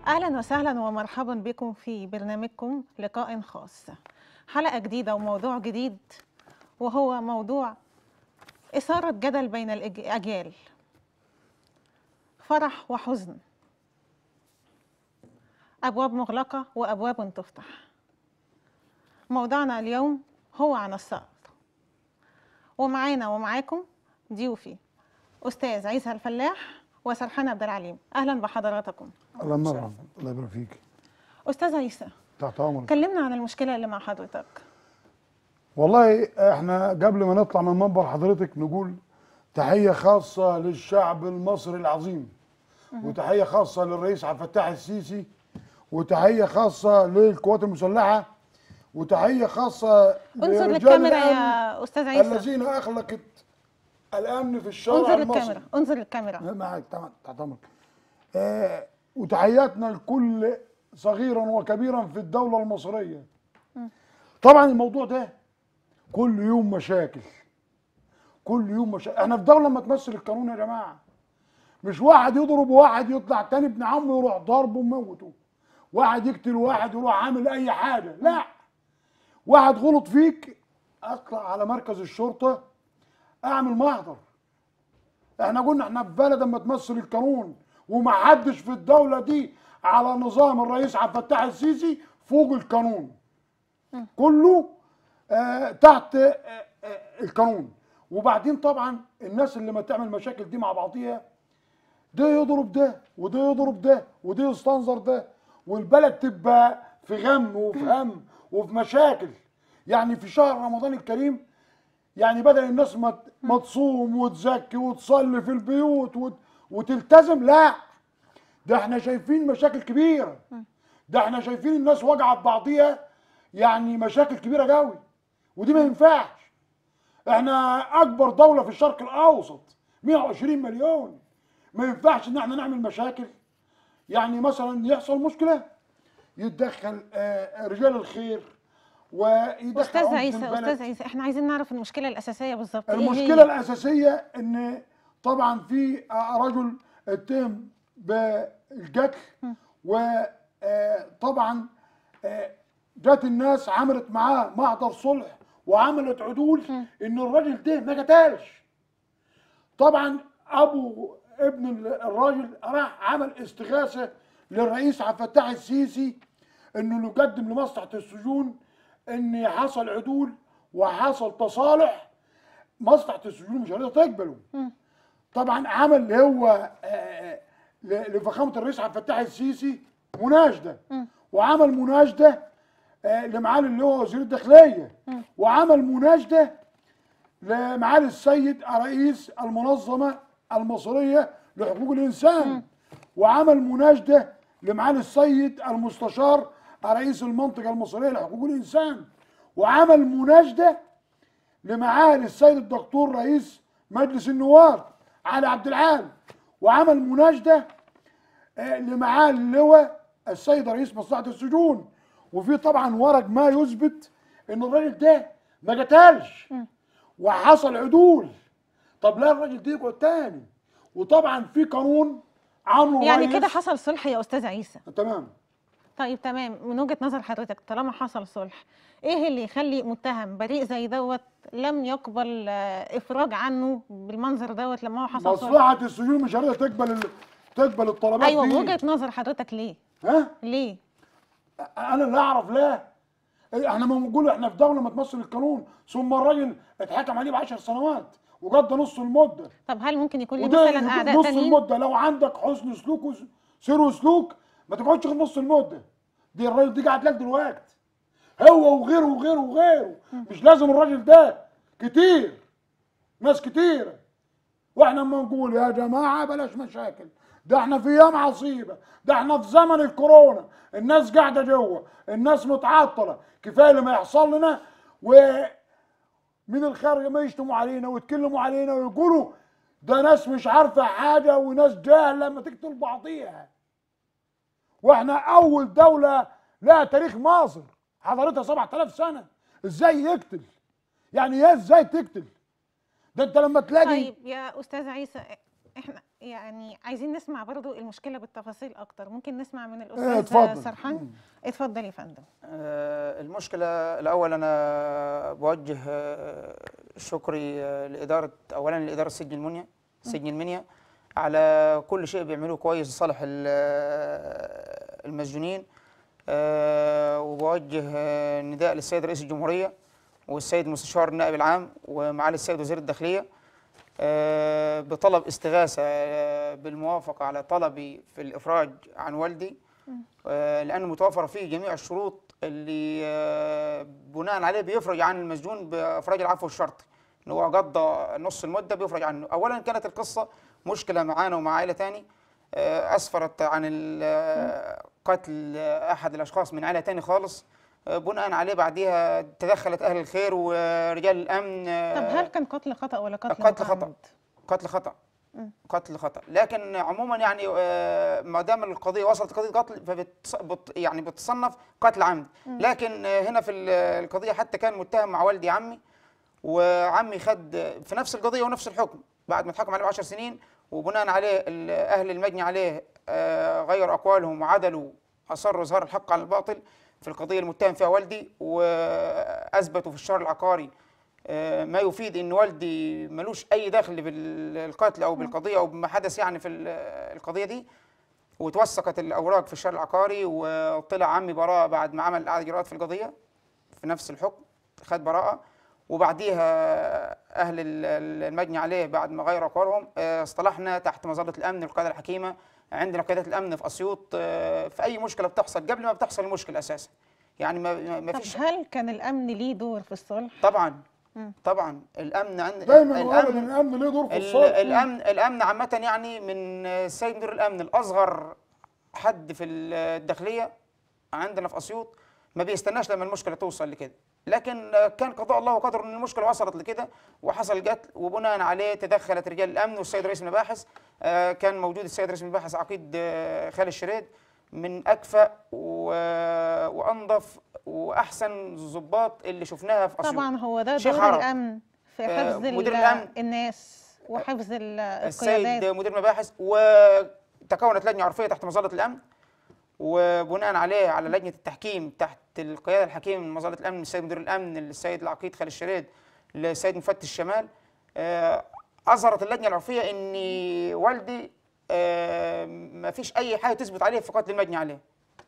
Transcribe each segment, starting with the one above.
أهلا وسهلا ومرحبا بكم في برنامجكم لقاء خاص حلقة جديدة وموضوع جديد وهو موضوع إثارة جدل بين الأجيال فرح وحزن أبواب مغلقة وأبواب تفتح موضوعنا اليوم هو عن الثأر ومعانا ومعاكم ضيوفي أستاذ عيسى الفلاح وسرحان عبد العليم أهلا بحضراتكم الله مرحبا الله يبارك فيك أستاذ عيسى تحت امرك كلمنا عن المشكلة اللي مع حضرتك والله احنا قبل ما نطلع من منبر حضرتك نقول تحيه خاصه للشعب المصري العظيم وتحيه خاصه للرئيس عبد الفتاح السيسي وتحيه خاصه للقوات المسلحه وتحيه خاصه انظر لرجال للكاميرا الأمن يا أستاذ عيسى الذين اخلقت الامن في الشارع انظر المصري للكاميرا انظر للكاميرا معك تمام تحت امرك آه وتحياتنا لكل صغيرا وكبيرا في الدوله المصريه طبعا الموضوع ده كل يوم مشاكل كل يوم مشاكل احنا في دوله ما تمثل القانون يا جماعه مش واحد يضرب واحد يطلع تاني ابن عمه يروح ضربه وموته واحد يقتل واحد يروح عامل اي حاجه لا واحد غلط فيك اطلع على مركز الشرطه اعمل محضر احنا قلنا احنا في بلد ما تمثل القانون ومحدش في الدولة دي على نظام الرئيس عبد الفتاح السيسي فوق القانون كله آه تحت آه آه القانون وبعدين طبعا الناس اللي ما تعمل مشاكل دي مع بعضيها ده يضرب ده وده يضرب ده وده يستنظر ده والبلد تبقى في غم وفي هم وفي مشاكل يعني في شهر رمضان الكريم يعني بدل الناس ما ما تصوم وتزكي وتصلي في البيوت وت- وتلتزم لا ده احنا شايفين مشاكل كبيره ده احنا شايفين الناس واجعه ببعضيها يعني مشاكل كبيره قوي ودي ما ينفعش احنا اكبر دوله في الشرق الاوسط 120 مليون ما ينفعش ان احنا نعمل مشاكل يعني مثلا يحصل مشكله يتدخل آه، رجال الخير ويدخل أستاذ عمدة عيسى البلد. أستاذ عيسى احنا عايزين نعرف المشكلة الأساسية بالظبط إيه المشكله هي؟ الاساسيه ان طبعا في رجل اتهم بالقتل وطبعا جت الناس عملت معاه محضر صلح وعملت عدول ان الراجل ده ما قتلش طبعا ابو ابن الراجل راح عمل استغاثه للرئيس عبد الفتاح السيسي انه يقدم لمصلحه السجون ان حصل عدول وحصل تصالح مصلحه السجون مش هتقدر تقبله طبعا عمل اللي هو آه، ل- لفخامه الرئيس عبد الفتاح السيسي مناشده وعمل مناشده آه، لمعالي اللي هو وزير الداخليه وعمل مناشده لمعالي السيد رئيس المنظمه المصريه لحقوق الانسان وعمل مناشده لمعالي السيد المستشار رئيس المنطقه المصريه لحقوق الانسان وعمل مناشده لمعالي السيد الدكتور رئيس مجلس النواب علي عبد العال وعمل مناشده آه، لمعالي اللواء السيد رئيس مصلحه السجون وفي طبعا ورق ما يثبت ان الراجل ده ما قتلش وحصل عدول طب لا الراجل ده يقعد تاني وطبعا في قانون عامله يعني الرئيس- كده حصل صلح يا أستاذ عيسى تمام طيب تمام من وجهة نظر حضرتك طالما حصل صلح ايه اللي يخلي متهم بريء زي دوت لم يقبل آه، افراج عنه بالمنظر دوت لما هو حصل صلح مصلحه السجون مش هتقدر تقبل ال- تقبل الطلبات ايوه دي بوجهة نظر حضرتك ليه ها ليه انا لا اعرف لا إيه، احنا ما بنقول احنا في دوله ما تمثل القانون ثم الراجل اتحكم عليه ب 10 سنوات وقضى نص المده طب هل ممكن يكون لي وده مثلا يكون اعداء نص تانيين المده لو عندك حسن سلوك وس- سير وسلوك ما تقعدش غير نص المده دي الراجل دي قاعد لك دلوقتي هو وغيره وغيره وغيره مش لازم الراجل ده كتير ناس كتيره واحنا اما نقول يا جماعه بلاش مشاكل ده احنا في ايام عصيبه ده احنا في زمن الكورونا الناس قاعده جوه الناس متعطله كفايه اللي ما يحصل لنا ومن الخارج ما يشتموا علينا ويتكلموا علينا ويقولوا ده ناس مش عارفه حاجه وناس جاهله لما تقتل بعضيها واحنا اول دوله لها تاريخ مصر حضرتها 7000 سنه ازاي يقتل يعني ايه ازاي تقتل ده انت لما تلاقي طيب يا استاذ عيسى احنا يعني عايزين نسمع برضو المشكله بالتفاصيل اكتر ممكن نسمع من إيه، الاستاذ اتفضل. سرحان اتفضل يا فندم آه، المشكلة الأول أنا بوجه آه، شكري آه، لإدارة أولا لإدارة سجن المنيا سجن المنيا على كل شيء بيعملوه كويس لصالح ال- آه، المسجونين آه، وبوجه آه، نداء للسيد رئيس الجمهورية والسيد مستشار النائب العام ومعالي السيد وزير الداخلية آه، بطلب استغاثة آه، بالموافقة على طلبي في الإفراج عن والدي آه، لأنه متوفر فيه جميع الشروط اللي آه، بناء عليه بيفرج عن المسجون بإفراج العفو الشرطي إن هو قضى نص المدة بيفرج عنه أولا كانت القصة مشكلة معانا ومع عائلة تاني آه، أسفرت عن ال- آه، قتل آه، أحد الأشخاص من عائلة تاني خالص آه، بناء عليه بعديها تدخلت أهل الخير ورجال الأمن آه، طب هل كان قتل خطا ولا قتل قتل خطأ. متعمد؟ قتل خطأ مم. قتل خطأ لكن عموما يعني آه، ما دام القضية وصلت قضية قتل فبتص بت يعني بتصنف قتل عمد لكن آه، هنا في ال- القضية حتى كان متهم مع والدي عمي وعمي خد في نفس القضية ونفس الحكم بعد ما اتحكم عليه ب 10 سنين وبناء عليه ال- أهل المجني عليه آه، غيروا أقوالهم وعدلوا أصروا إظهار الحق على الباطل في القضية المتهم فيها والدي وأثبتوا في الشهر العقاري آه، ما يفيد ان والدي ملوش اي دخل بالقتل او بالقضيه او بما حدث يعني في ال- القضيه دي وتوثقت الاوراق في الشهر العقاري وطلع عمي براءه بعد ما عمل اعاده اجراءات في القضيه في نفس الحكم خد براءه وبعديها اهل ال- ال- المجني عليه بعد ما غيروا اقوالهم آه، اصطلحنا تحت مظله الامن والقياده الحكيمه عندنا قيادات الامن في اسيوط آه، في اي مشكله بتحصل قبل ما بتحصل المشكله اساسا يعني ما ما- ما طب فيش هل كان الامن ليه دور في الصلح؟ طبعا مم. طبعا الامن عند دايما وابدا الامن الامن ليه دور في ال- الصلح الامن الامن عامه يعني من السيد مدير الامن الاصغر حد في الداخليه عندنا في اسيوط ما بيستناش لما المشكله توصل لكده لكن كان قضاء الله وقدر ان المشكله وصلت لكده وحصل قتل وبناء عليه تدخلت رجال الامن والسيد رئيس المباحث آه، كان موجود السيد رئيس المباحث عقيد آه، خالد الشريد من اكفأ و- وانظف واحسن الضباط اللي شفناها في اسيوط طبعا هو ده شيخ دور عرب. الامن في آه، حفظ مدير ال- الأمن. الناس وحفظ ال- السيد القيادات مدير المباحث وتكونت لجنه عرفيه تحت مظله الامن وبناء عليه على لجنه التحكيم تحت القياده الحكيمه من مظله الامن السيد مدير الامن السيد العقيد خالد الشريد السيد مفتش الشمال آه، اظهرت اللجنه العرفيه ان والدي آه، ما فيش اي حاجه تثبت عليه في قتل المجني عليه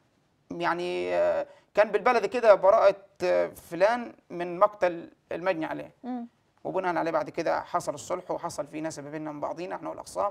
يعني آه، كان بالبلدي كده براءه آه، فلان من مقتل المجني عليه مم. وبناء عليه بعد كده حصل الصلح وحصل في ناس ما بيننا من بعضينا احنا والاقسام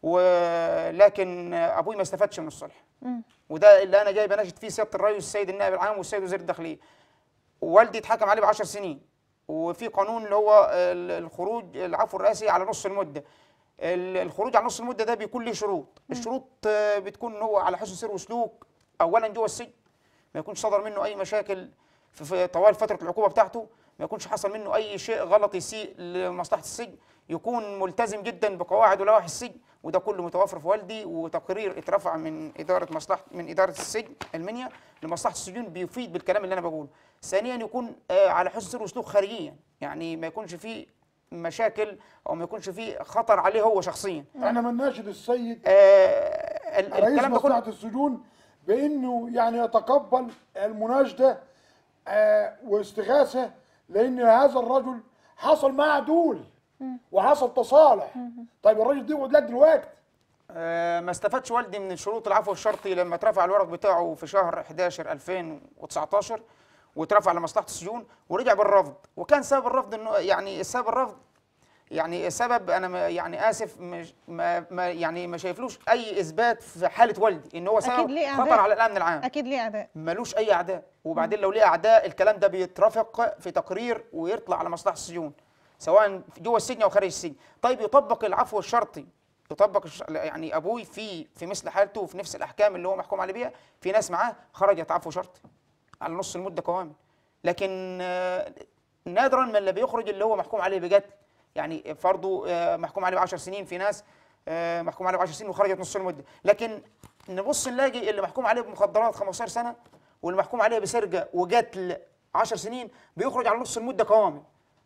ولكن ابوي ما استفادش من الصلح مم. وده اللي انا جاي بناشد فيه سياده الرئيس السيد النائب العام والسيد وزير الداخليه والدي اتحكم عليه ب 10 سنين وفي قانون اللي هو ال- الخروج العفو الرئاسي على نص المده ال- الخروج على نص المده ده بيكون ليه شروط الشروط آه، بتكون ان هو على حسن سير وسلوك اولا جوه السجن ما يكونش صدر منه اي مشاكل في, في طوال فتره العقوبه بتاعته ما يكونش حصل منه اي شيء غلط يسيء لمصلحه السجن يكون ملتزم جدا بقواعد ولوائح السجن وده كله متوفر في والدي وتقرير اترفع من اداره مصلحه من اداره السجن المنيا لمصلحه السجون بيفيد بالكلام اللي انا بقوله ثانيا يكون آه، على حسن سير وسلوك خارجيا يعني ما يكونش فيه مشاكل او ما يكونش فيه خطر عليه هو شخصيا احنا بنناشد السيد آه ال- رئيس الكلام ده كله مصلحه السجون بانه يعني يتقبل المناشده آه واستغاثه لان هذا الرجل حصل معه عدول وحصل تصالح طيب الراجل ده يقعد لك دلوقتي آه، ما استفادش والدي من شروط العفو الشرطي لما اترفع الورق بتاعه في شهر 11 2019 واترفع لمصلحه السجون ورجع بالرفض وكان سبب الرفض انه يعني سبب الرفض يعني السبب انا ما- يعني اسف مش ما ما يعني ما شايفلوش اي اثبات في حاله والدي ان هو أكيد سبب ليه خطر أعداء. على الامن العام اكيد ليه اعداء ملوش اي اعداء وبعدين لو ليه اعداء الكلام ده بيترافق في تقرير ويطلع على مصلحه السجون سواء جوه السجن او خارج السجن طيب يطبق العفو الشرطي يطبق الش... يعني ابوي في في مثل حالته وفي نفس الاحكام اللي هو محكوم عليه بيها في ناس معاه خرجت عفو شرطي على نص المده كوامل لكن آه، نادرا ما اللي بيخرج اللي هو محكوم عليه بقتل يعني فرضه آه، محكوم عليه ب 10 سنين في ناس آه، محكوم عليه ب 10 سنين وخرجت نص المده لكن نبص نلاقي اللي محكوم عليه بمخدرات 15 سنه واللي محكوم عليه بسرقه وقتل 10 سنين بيخرج على نص المده كوامل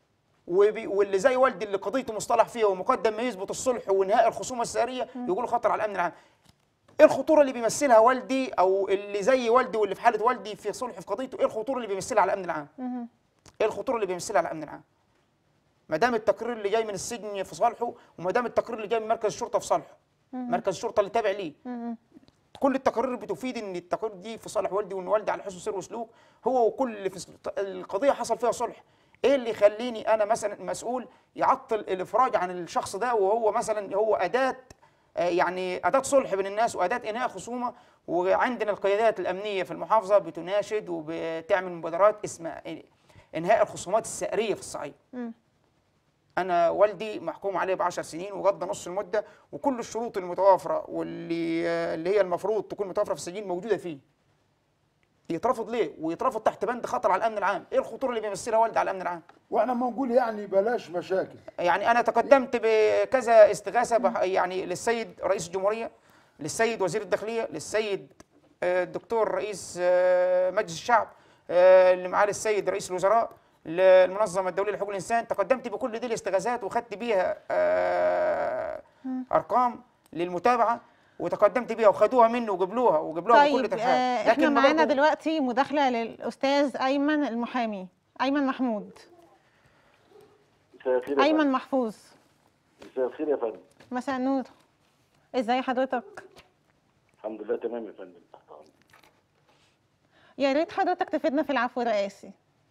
وبي واللي زي والدي اللي قضيته مصطلح فيها ومقدم ما يثبت الصلح وانهاء الخصومه الساريه يقولوا خطر على الامن العام ايه الخطوره اللي بيمثلها والدي او اللي زي والدي واللي في حاله والدي في صلح في قضيته ايه الخطوره اللي بيمثلها على الامن العام ايه الخطوره اللي بيمثلها على الامن العام ما دام التقرير اللي جاي من السجن في صالحه وما دام التقرير اللي جاي من مركز الشرطه في صالحه مركز الشرطه اللي تابع ليه كل التقارير بتفيد ان التقارير دي في صالح والدي وان والدي على حسن سير وسلوك هو وكل اللي في القضيه حصل فيها صلح ايه اللي يخليني انا مثلا مسؤول يعطل الافراج عن الشخص ده وهو مثلا هو اداه آه، يعني اداه صلح بين الناس واداه انهاء خصومه وعندنا القيادات الامنيه في المحافظه بتناشد وبتعمل مبادرات اسمها انهاء الخصومات السائريه في الصعيد انا والدي محكوم عليه ب 10 سنين وقضى نص المده وكل الشروط المتوافره واللي اللي هي المفروض تكون متوافره في السجين موجوده فيه يترفض ليه ويترفض تحت بند خطر على الامن العام ايه الخطوره اللي بيمثلها والدي على الامن العام واحنا ما نقول يعني بلاش مشاكل يعني انا تقدمت بكذا استغاثه بح- يعني للسيد رئيس الجمهوريه للسيد وزير الداخليه للسيد آه، الدكتور رئيس آه، مجلس الشعب آه، اللي معالي السيد رئيس الوزراء للمنظمه الدوليه لحقوق الانسان تقدمت بكل دي الاستغاثات وخدت بيها آه، ارقام للمتابعه وتقدمت بيها وخدوها مني وقبلوها وقبلوها بكل طيب ترحاب آه احنا ما معانا برضو- دلوقتي مداخله للاستاذ ايمن المحامي ايمن محمود مساء الخير يا ايمن فندم. محفوظ مساء الخير يا فندم مساء النور ازاي حضرتك الحمد لله تمام يا فندم تحت أمرك. يا ريت حضرتك تفيدنا في العفو الرئاسي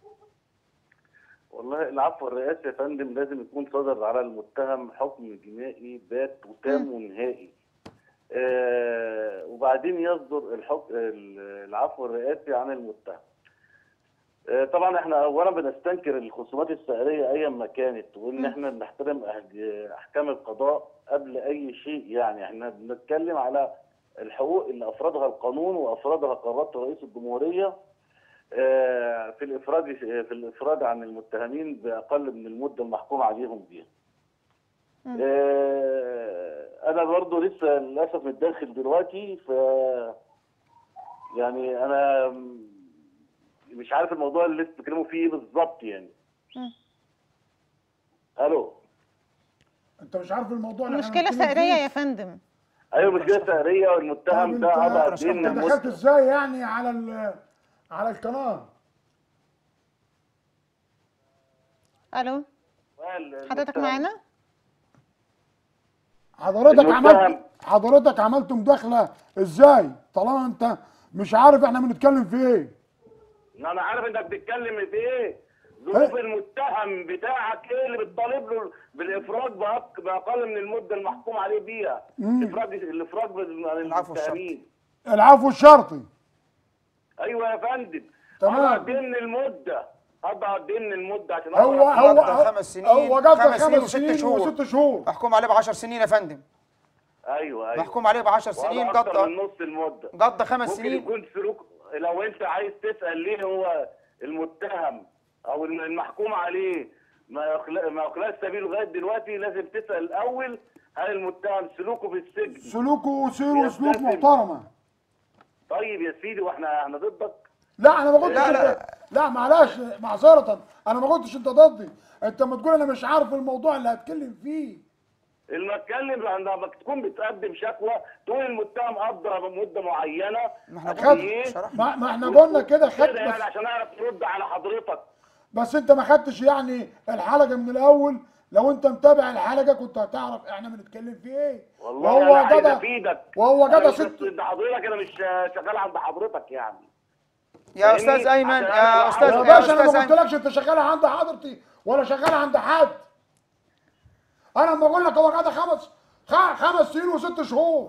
والله العفو الرئاسي يا فندم لازم يكون صدر على المتهم حكم جنائي بات وتام ونهائي آه وبعدين يصدر الحكم العفو الرئاسي عن المتهم آه طبعا احنا اولا بنستنكر الخصومات السائريه ايا ما كانت وان احنا بنحترم أهج- احكام القضاء قبل اي شيء يعني احنا بنتكلم على الحقوق اللي افرضها القانون وافرضها قرارات رئيس الجمهوريه آه، في الافراج في الافراج عن المتهمين باقل من المده المحكوم عليهم بيها. آه، انا برضو لسه للاسف متداخل دلوقتي ف يعني انا مش عارف الموضوع اللي لسه بتتكلموا فيه إيه بالظبط يعني. الو انت مش عارف الموضوع اللي احنا مشكله بنتكلم سائريه فيه؟ يا فندم ايوه مشكله سعريه طب والمتهم ده انت قضى انت قد ايه من دخلت المده ازاي يعني على ال- على القناه الو حضرتك المتهم- معانا حضرتك المتهم- عملت حضرتك عملت مداخله ازاي طالما انت مش عارف احنا بنتكلم في ايه ما انا عارف انك بتتكلم في ايه ظروف المتهم بتاعك ايه اللي بتطالب له بالافراج بأق- باقل من المده المحكوم عليه بيها الافراج الافراج بال- عن العفو المتهمين العفو الشرطي ايوه يا فندم تمام. قضى قد ايه من المده قضى قد ايه من المده عشان هو أقدر هو قضى خمس سنين- هو قضى خمس سنين خمس وست سنين شهور. وست شهور محكوم عليه ب 10 سنين يا فندم ايوه ايوه محكوم عليه ب 10 سنين وقضى اكتر من قضى نص المده قضى خمس ممكن سنين يكون سلوك لو انت عايز تسال ليه هو المتهم او المحكوم عليه ما يخلق ما يخلقش سبيل لغايه دلوقتي لازم تسال الاول هل المتهم سلوكه في السجن سلوكه وسيره وسلوك يستسلم. محترمه طيب يا سيدي واحنا احنا ضدك لا انا ما قلتش لا، لا لا. لا لا معلش معذره انا ما قلتش انت ضدي انت ما تقول انا مش عارف الموضوع اللي هتكلم فيه لما اتكلم عندما تكون بتقدم شكوى تقول المتهم قضى مده معينه ما احنا قد خد إيه؟ شرحنا. ما, ما احنا قلنا كده خد كده يعني بس, عشان اعرف ترد على حضرتك بس انت ما خدتش يعني الحلقه من الاول لو انت متابع الحلقه كنت هتعرف احنا بنتكلم في ايه والله انا عايز جدع افيدك وهو أنا جدع مش ست عند حضرتك انا مش شغال عند حضرتك يعني يا فاهمني؟ استاذ ايمن عشان يا أنا- استاذ يا يا باشا انا استاذ ما ايمن قلتلكش انت شغال عند حضرتي ولا شغال عند حد انا لما اقول لك هو قعد خمس خ- خمس سنين وست شهور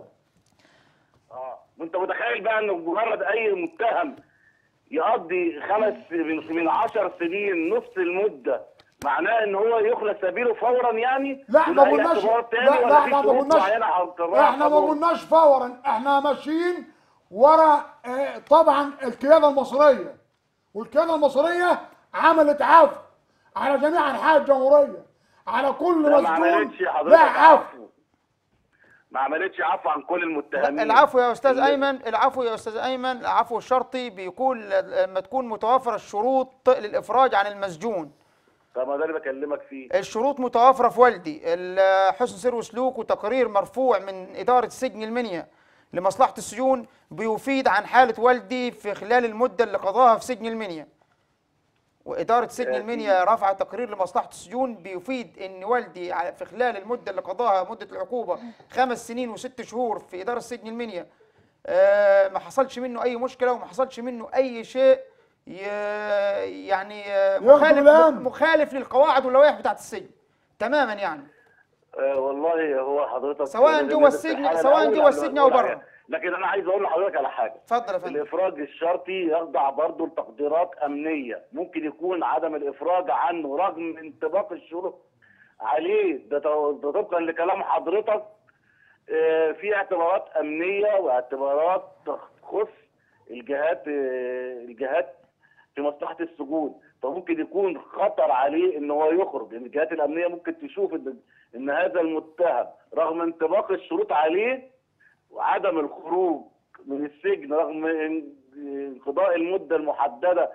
اه وانت متخيل بقى انه مجرد اي متهم يقضي خمس من من 10 سنين نص المده معناه ان هو يخلى سبيله فورا يعني لا دون ما أي قلناش اعتبار لا تاني لا ولا في احنا ما شروط قلناش معينة هتكررها احنا ما القانون؟ قلناش فورا احنا ماشيين ورا اه، طبعا القياده المصريه والقياده المصريه عملت عفو على جميع انحاء الجمهوريه على كل لا، ما مسجون عملتش لا حضرتك عفو عفو ما عملتش عفو عن كل المتهمين العفو يا استاذ اللي- ايمن العفو يا استاذ ايمن العفو الشرطي بيكون لما تكون متوافره الشروط للافراج عن المسجون طب ما ده اللي بكلمك فيه الشروط متوافرة في والدي ال- حسن سير وسلوك وتقرير مرفوع من إدارة سجن المنيا لمصلحة السجون بيفيد عن حالة والدي في خلال المدة اللي قضاها في سجن المنيا وإدارة سجن آه، المنيا رفع تقرير لمصلحة السجون بيفيد إن والدي ع- في خلال المدة اللي قضاها مدة العقوبة خمس سنين وست شهور في إدارة سجن المنيا آه، ما حصلش منه أي مشكلة وما حصلش منه أي شيء ي- يعني آه، ياخدوا مخالف بالأمن. مخالف للقواعد واللوائح بتاعت السجن تماما يعني آه والله هو حضرتك سواء لازم جوه ندرس السجن- الحالة سواء الأول جوه قبل ما السجن نقول أو عليها. بره. لكن انا عايز اقول لحضرتك على حاجه اتفضل يا فندم الافراج الشرطي يخضع برضه لتقديرات امنيه ممكن يكون عدم الافراج عنه رغم انطباق الشروط عليه ده ده طبقا لكلام حضرتك آه، في اعتبارات امنيه واعتبارات تخص الجهات آه، الجهات في مصلحه السجون فممكن يكون خطر عليه ان هو يخرج لان الجهات الامنيه ممكن تشوف ان ان هذا المتهم رغم انطباق الشروط عليه وعدم الخروج من السجن رغم ان- انقضاء المده المحدده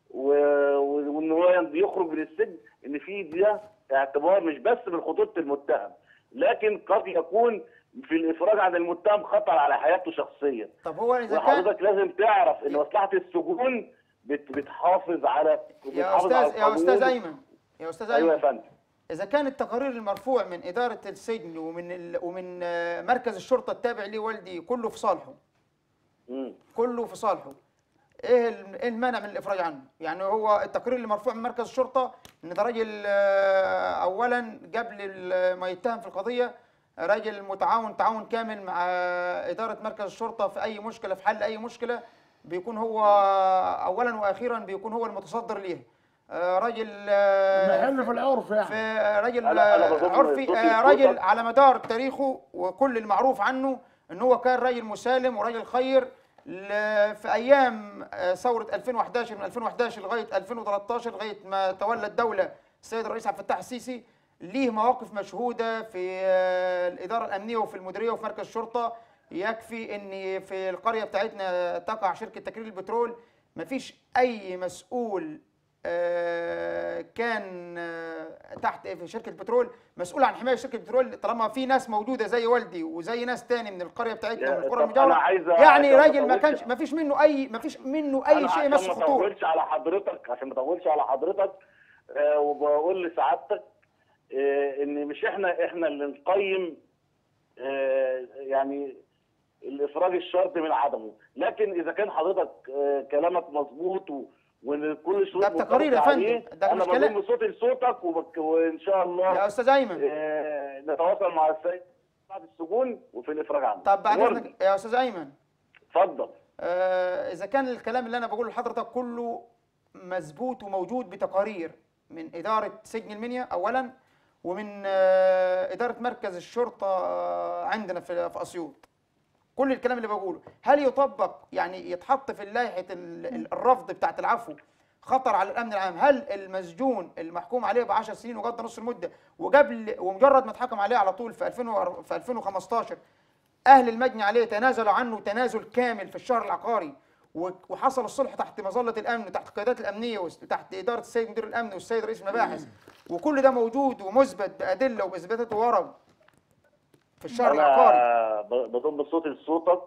و- و- وان هو يخرج من السجن ان في ده اعتبار مش بس من خطوره المتهم لكن قد يكون في الافراج عن المتهم خطر على حياته شخصيا طب هو إذا كان وحضرتك لازم تعرف ان مصلحه السجون بت- بتحافظ على يا بتحافظ على أستاذ يا أستاذ القانون. أيمن يا أستاذ ايوه يا أيمن فندم إذا كان التقارير المرفوع من إدارة السجن ومن ال... ومن آه، مركز الشرطة التابع لوالدي كله في صالحه مم. كله في صالحه ايه الم- إيه المانع من الافراج عنه؟ يعني هو التقرير اللي مرفوع من مركز الشرطه ان ده راجل آه، اولا قبل ال- ما يتهم في القضيه راجل متعاون تعاون كامل مع اداره مركز الشرطه في اي مشكله في حل اي مشكله بيكون هو اولا واخيرا بيكون هو المتصدر ليها آه، راجل آه، محل في العرف يعني في راجل أنا- أنا بضم عرفي صوتي آه، لصوتك. راجل على مدار تاريخه وكل المعروف عنه ان هو كان راجل مسالم وراجل خير ل- في ايام آه، ثوره 2011 من 2011 لغايه 2013 لغايه ما تولى الدوله السيد الرئيس عبد الفتاح السيسي ليه مواقف مشهوده في آه، الاداره الامنيه وفي المديريه وفي مركز الشرطه يكفي ان في القريه بتاعتنا تقع شركه تكرير البترول مفيش اي مسؤول آه، كان آه، تحت في شركه البترول مسؤول عن حمايه شركه البترول طالما في ناس موجوده زي والدي وزي ناس تاني من القريه بتاعتنا يا- ومن القرى طب المجاوره أنا عايز يعني عشان ما راجل ما أطولش. كانش ما فيش منه اي ما فيش منه اي أنا شيء عشان يمس ما خطوره اطولش على حضرتك عشان ما اطولش على حضرتك آه وبقول لسعادتك آه ان مش احنا احنا اللي نقيم آه يعني الافراج الشرطي من عدمه لكن اذا كان حضرتك آه كلامك مظبوط و- وان كل شروط ده بتقارير يا متفق فندم. عليه، ده انا مش كلام. بضم صوتي لصوتك وبك- وان شاء الله يا استاذ ايمن آه نتواصل مع السيد بعد السجون وفي الافراج عنه طب بعد أمرني. اذنك يا استاذ ايمن اتفضل آه، اذا كان الكلام اللي انا بقوله لحضرتك كله مظبوط وموجود بتقارير من اداره سجن المنيا اولا ومن آه، اداره مركز الشرطه آه، عندنا في في اسيوط كل الكلام اللي بقوله هل يطبق يعني يتحط في لائحه ال- ال- الرفض بتاعت العفو خطر على الامن العام هل المسجون المحكوم عليه ب 10 سنين وقضى نص المده وقبل ومجرد ما اتحكم عليه على طول في 2000 و- في 2015 اهل المجني عليه تنازلوا عنه تنازل كامل في الشهر العقاري و- وحصل الصلح تحت مظله الامن وتحت القيادات الامنيه وتحت اداره السيد مدير الامن والسيد رئيس المباحث وكل ده موجود ومثبت بادله وباثباتات ورق في الشهر العقاري انا ب- بضم صوتي لصوتك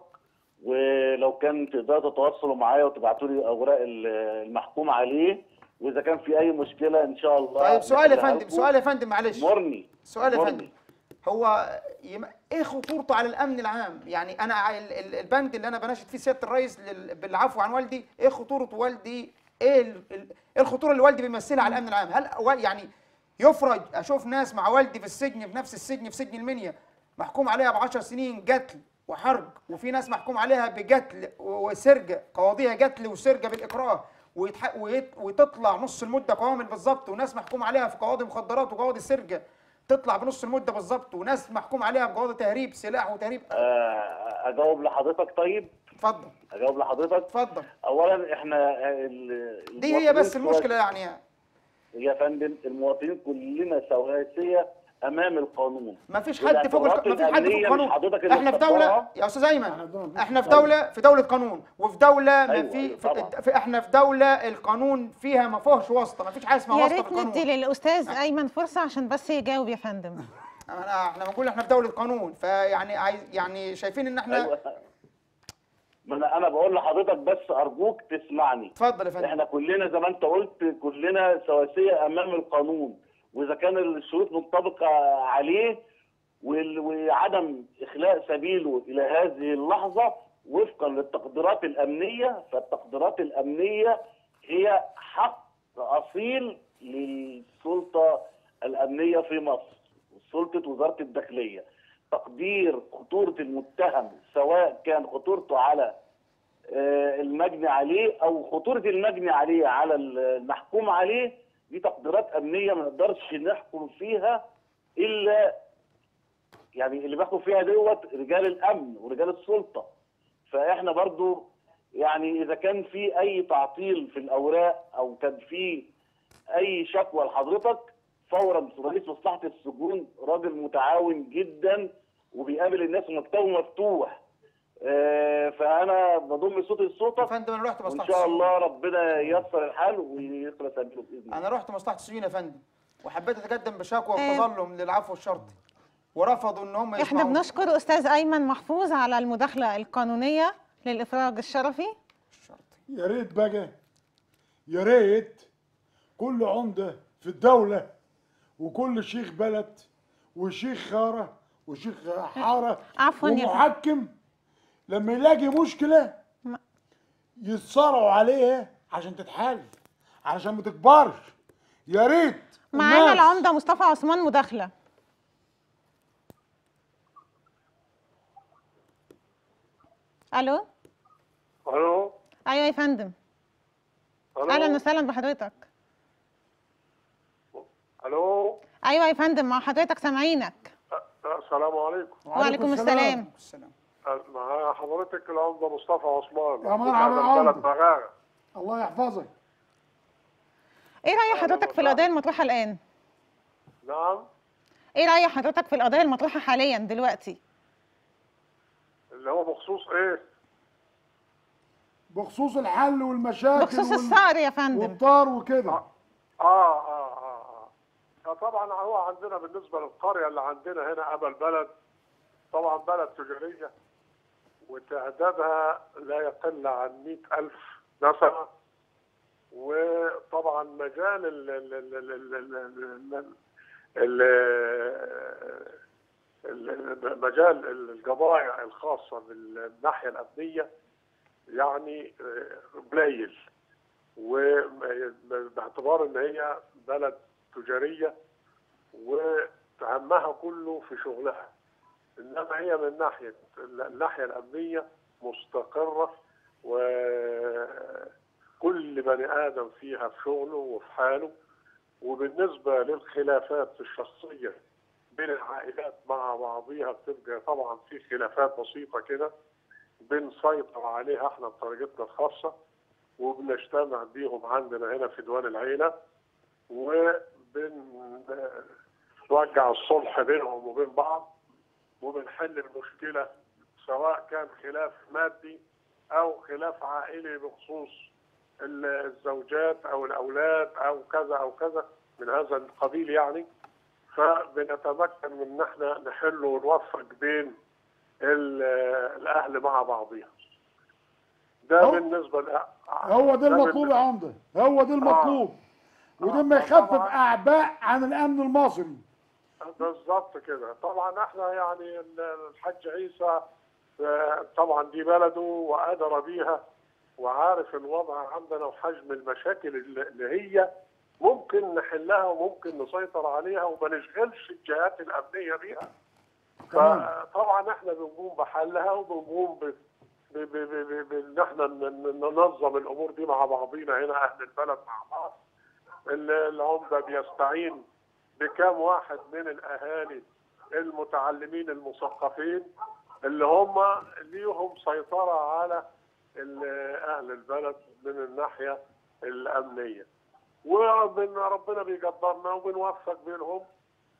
ولو كان تقدروا تتواصلوا معايا وتبعتوا لي اوراق ال- المحكوم عليه واذا كان في اي مشكله ان شاء الله طيب سؤال يا نحلها فندم لكم. سؤال يا فندم معلش مرني سؤال يا مرني. فندم هو يم... ايه خطورته على الامن العام يعني انا ع- ال- ال- البند اللي انا بناشد فيه سياده الرئيس لل... بالعفو عن والدي ايه خطوره والدي ايه ال... ال- ايه الخطوره اللي والدي بيمثلها على الامن العام هل أول يعني يفرج اشوف ناس مع والدي في السجن في نفس السجن في سجن المنيا محكوم عليها ب 10 سنين قتل وحرق وفي ناس محكوم عليها بقتل و- وسرقه قواضيها قتل وسرقه بالاكراه ويتح... ويت... وتطلع نص المده قوامل بالظبط وناس محكوم عليها في قواضي مخدرات وقواضي سرقه تطلع بنص المده بالظبط وناس محكوم عليها بقواضي تهريب سلاح وتهريب آه، اجاوب لحضرتك طيب اتفضل اجاوب لحضرتك اتفضل اولا احنا ال- دي هي بس المواطنين المشكله يعني يا فندم المواطنين كلنا سواسيه امام القانون ما فيش حد فوق الق... ما فيش حد فوق والأمنية القانون مش حضرتك اللي احنا في دوله بتختارها. يا استاذ ايمن احنا دول- احنا في دوله في دوله قانون وفي دوله ما أيوة، في, أيوة، في, طبعا. في احنا في دوله القانون فيها ما فيهوش واسطه ما فيش حاجه اسمها يا واسطه في ريت القانون ندي للاستاذ ايمن فرصه عشان بس يجاوب يا فندم احنا احنا بنقول احنا في دوله قانون فيعني عايز يعني شايفين ان احنا ايوه ما انا انا بقول لحضرتك بس ارجوك تسمعني اتفضل يا فندم احنا كلنا زي ما انت قلت كلنا سواسيه امام القانون واذا كان الشروط منطبقه عليه وال- وعدم اخلاء سبيله الى هذه اللحظه وفقا للتقديرات الامنيه فالتقديرات الامنيه هي حق اصيل للسلطه الامنيه في مصر سلطه وزاره الداخليه تقدير خطوره المتهم سواء كان خطورته على آه، المجني عليه او خطوره المجني عليه على المحكوم عليه دي تقديرات امنيه ما نقدرش نحكم فيها الا يعني اللي بيحكم فيها دوت رجال الامن ورجال السلطه فاحنا برضو يعني اذا كان في اي تعطيل في الاوراق او كان في اي شكوى لحضرتك فورا رئيس مصلحه السجون راجل متعاون جدا وبيقابل الناس ومكتبه مفتوح آه، فانا بضم صوتي يا لصوتك فندم انا رحت وان مصلحه شاء السجون الله ربنا ييسر الحال ويخلى سبيله باذن الله انا رحت مصلحه السجون يا فندم وحبيت اتقدم بشكوى آه. وتظلم للعفو الشرطي ورفضوا ان هم احنا يسمعوا بنشكر استاذ ايمن محفوظ على المداخله القانونيه للافراج الشرفي الشرطي يا ريت بقى يا ريت كل عمده في الدوله وكل شيخ بلد وشيخ خاره وشيخ حاره عفواً يا فندم. ومحكم لما يلاقي مشكله ما- يتصارعوا عليها عشان تتحل علشان ما تكبرش يا ريت معانا الناس- العمده مصطفى عثمان مداخله الو الو ايوه يا فندم الو اهلا وسهلا بحضرتك الو ايوه يا فندم مع حضرتك سامعينك أ- السلام عليكم وعليكم السلام السلام أ- مع حضرتك العمده مصطفى عثمان يا مرحبا يا أهلا عمدة. بلد مغاغه الله يحفظك ايه راي حضرتك في القضيه المطروحه الان نعم ايه راي حضرتك في القضيه المطروحه حاليا دلوقتي اللي هو بخصوص ايه بخصوص الحل والمشاكل بخصوص وال- الصقر يا فندم والطار وكده اه اه اه اه, آه. طبعا هو عندنا بالنسبه للقريه اللي عندنا هنا ابا البلد طبعا بلد تجاريه وتعدادها لا يقل عن مئة ألف نسمة وطبعا مجال ال ال ال ال ال ال ال ال ال مجال القضايا الخاصة بالناحية الأمنية يعني آه، قليل وباعتبار ان هي بلد تجاريه وهمها كله في شغلها انما هي من ناحيه الناحيه الامنيه مستقره وكل بني ادم فيها في شغله وفي حاله وبالنسبه للخلافات الشخصيه بين العائلات مع بعضيها بتبقى طبعا في خلافات بسيطه كده بنسيطر عليها احنا بطريقتنا الخاصه وبنجتمع بيهم عندنا هنا في ديوان العيله وبنوجع الصلح بينهم وبين بعض وبنحل المشكله سواء كان خلاف مادي او خلاف عائلي بخصوص ال- الزوجات او الاولاد او كذا او كذا من هذا القبيل يعني فبنتمكن من ان احنا نحل ونوفق بين ال- الاهل مع بعضيها ده هو- بالنسبه ل هو ده المطلوب يا عمده هو ده المطلوب وده ما آه، يخفف طبعاً. اعباء عن الامن المصري بالظبط كده طبعا احنا يعني ال- الحاج عيسى آه، طبعا دي بلده وادرى بيها وعارف الوضع عندنا وحجم المشاكل اللي اللي هي ممكن نحلها وممكن نسيطر عليها وما نشغلش الجهات الامنيه بيها تمام. فطبعا احنا بنقوم بحلها وبنقوم ب ب- ب- ب- ب- بان احنا ن- ن- ننظم الامور دي مع بعضينا هنا اهل البلد مع بعض ال- العمده بيستعين بكام واحد من الاهالي المتعلمين المثقفين اللي هم ليهم سيطره على ال- اهل البلد من الناحيه الامنيه وربنا ربنا بيقدرنا وبنوفق بينهم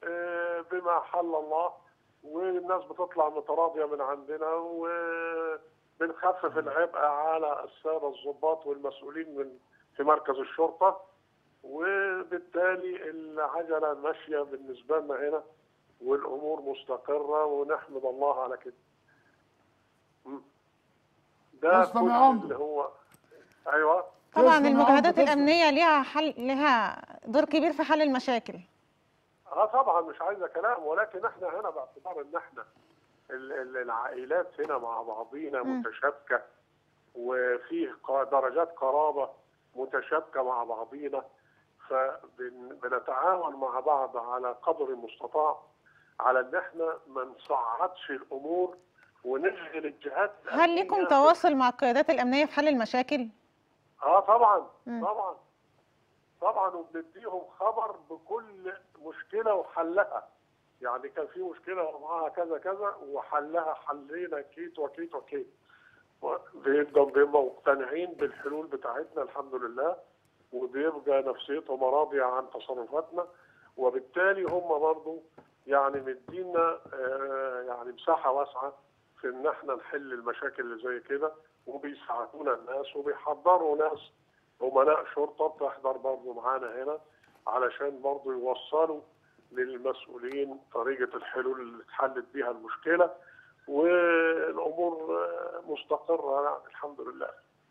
آه، بما حل الله والناس بتطلع متراضيه من عندنا وبنخفف العبء على الساده الضباط والمسؤولين من في مركز الشرطه وبالتالي العجله ماشيه بالنسبه لنا هنا والامور مستقره ونحمد الله على كده. م. ده تسلم يا كل عمدو. اللي هو ايوه طبعا تسلم يا المجاهدات عمدو، تسلم. الامنيه ليها حل لها دور كبير في حل المشاكل اه طبعا مش عايزه كلام ولكن احنا هنا باعتبار ان احنا ال- ال- العائلات هنا مع بعضينا متشابكه وفيه ق- درجات قرابه متشابكه مع بعضينا فبنتعاون مع بعض على قدر المستطاع على ان احنا ما نصعدش الامور ونشغل الجهات هل لكم الأمنية تواصل مع القيادات الامنيه في حل المشاكل اه طبعا مم. طبعا طبعا وبنديهم خبر بكل مشكله وحلها يعني كان في مشكله ومعاها كذا كذا وحلها حلينا كيت وكيت وكيت و- بيبقوا بيبقوا مقتنعين بالحلول بتاعتنا الحمد لله وبيبقى نفسيتهم راضيه عن تصرفاتنا وبالتالي هم برضو يعني مدينا آه، يعني مساحه واسعه في ان احنا نحل المشاكل اللي زي كده وبيساعدونا الناس وبيحضروا ناس امناء شرطه بتحضر برضه معانا هنا علشان برضه يوصلوا للمسؤولين طريقه الحلول اللي اتحلت بيها المشكله والامور آه، مستقره يعني الحمد لله.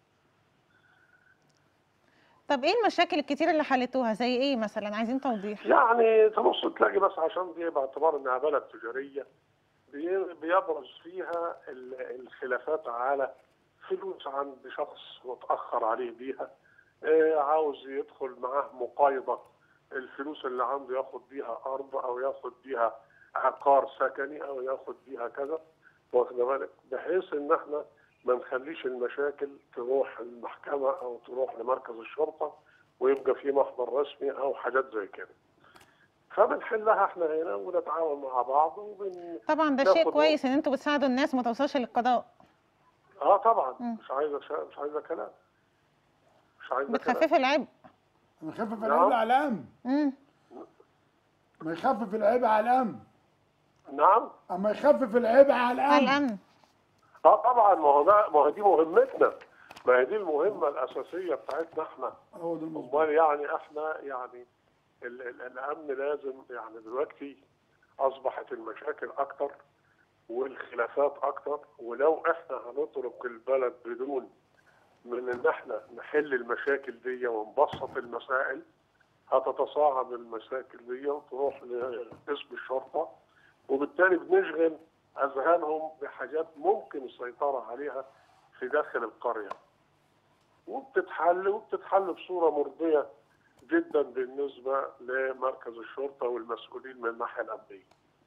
طب ايه المشاكل الكتير اللي حلتوها زي ايه مثلا عايزين توضيح يعني تبص تلاقي بس عشان دي باعتبار انها بلد تجاريه بي- بيبرز فيها ال- الخلافات على فلوس عند شخص متاخر عليه بيها آه، عاوز يدخل معاه مقايضه الفلوس اللي عنده ياخد بيها ارض او ياخد بيها عقار سكني او ياخد بيها كذا واخد بالك بحيث ان احنا ما نخليش المشاكل تروح المحكمه او تروح لمركز الشرطه ويبقى في محضر رسمي او حاجات زي كده. فبنحلها احنا هنا ونتعاون مع بعض وبن طبعا ده شيء ناخد كويس ان انتوا بتساعدوا الناس ما توصلش للقضاء اه طبعا مم. مش عايزه شا... مش عايزه كلام مش عايزه كلام بتخففوا العبء نخفف نعم. العبء على الامن امم ما يخفف العبء على الامن نعم اما يخفف العبء على على الامن الامن اه طبعا ما هو ده ما هو دي مهمتنا ما هي دي المهمه الاساسيه بتاعتنا احنا هو ده المظبوط امال يعني احنا يعني ال ال الامن لازم يعني دلوقتي اصبحت المشاكل اكتر والخلافات اكتر ولو احنا هنترك البلد بدون من ان احنا نحل المشاكل دي ونبسط المسائل هتتصاعد المشاكل دي وتروح لقسم الشرطه وبالتالي بنشغل اذهانهم بحاجات ممكن السيطره عليها في داخل القريه وبتتحل وبتتحل بصوره مرضيه جدا بالنسبه لمركز الشرطه والمسؤولين من الناحيه الامنيه.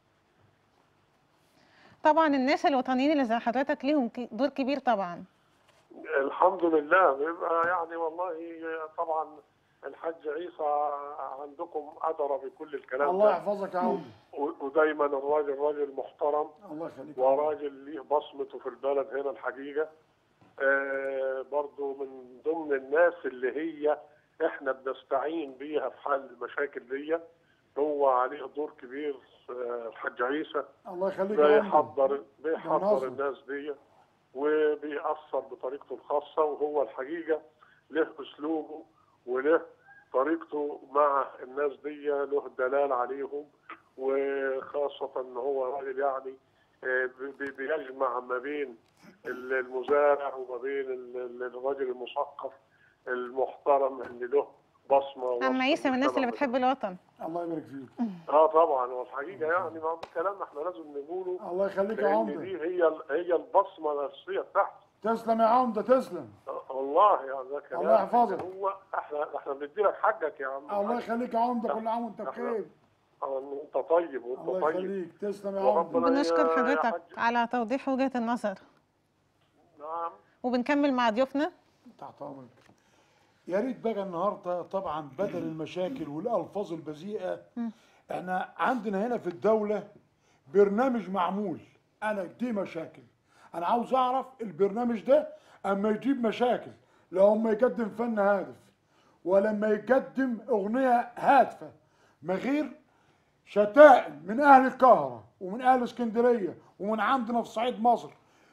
طبعا الناس الوطنيين اللي زي حضرتك ليهم ك- دور كبير طبعا الحمد لله بيبقى يعني والله طبعا الحاج عيسى عندكم ادرى بكل الكلام الله ده يحفظك يا عم و- ودايما الراجل راجل محترم الله يخليك يا عم. وراجل ليه بصمته في البلد هنا الحقيقه آه برضو من ضمن الناس اللي هي احنا بنستعين بيها في حل المشاكل دي هو عليه دور كبير آه الحاج عيسى الله يخليك يا عم بيحضر بيحضر ناصر. الناس دي وبيأثر بطريقته الخاصة وهو الحقيقة له أسلوبه وله طريقته مع الناس دي له دلال عليهم وخاصة إن هو راجل يعني آه، بي- بيجمع ما بين المزارع وما بين ال- ال- الراجل المثقف المحترم اللي له بصمة عم وسط عيسى من الناس اللي المجتمع بتحب الوطن الله يبارك فيك اه طبعا والحقيقه يعني ما كلامنا احنا لازم نقوله الله يخليك يا لان عمده دي هي ال- هي البصمه النفسيه بتاعته تسلم يا عمده تسلم آه، والله يعني ده كلام الله يحفظك. هو احنا احنا بندي لك حقك يا عم الله يخليك يا عمده كل عام وانت بخير آه، انت طيب وانت الله طيب يخليك تسلم يا وربنا عمده بنشكر يا- يا حضرتك حاج. على توضيح وجهة النظر نعم وبنكمل مع ضيوفنا تحت امرك يا ريت بقى النهارده طبعا بدل المشاكل والالفاظ البذيئه احنا عندنا هنا في الدوله برنامج معمول انا دي مشاكل انا عاوز اعرف البرنامج ده اما يجيب مشاكل لو اما يقدم فن هادف ولما يقدم اغنيه هادفه ما غير شتائم من اهل القاهره ومن اهل اسكندريه ومن عندنا في صعيد مصر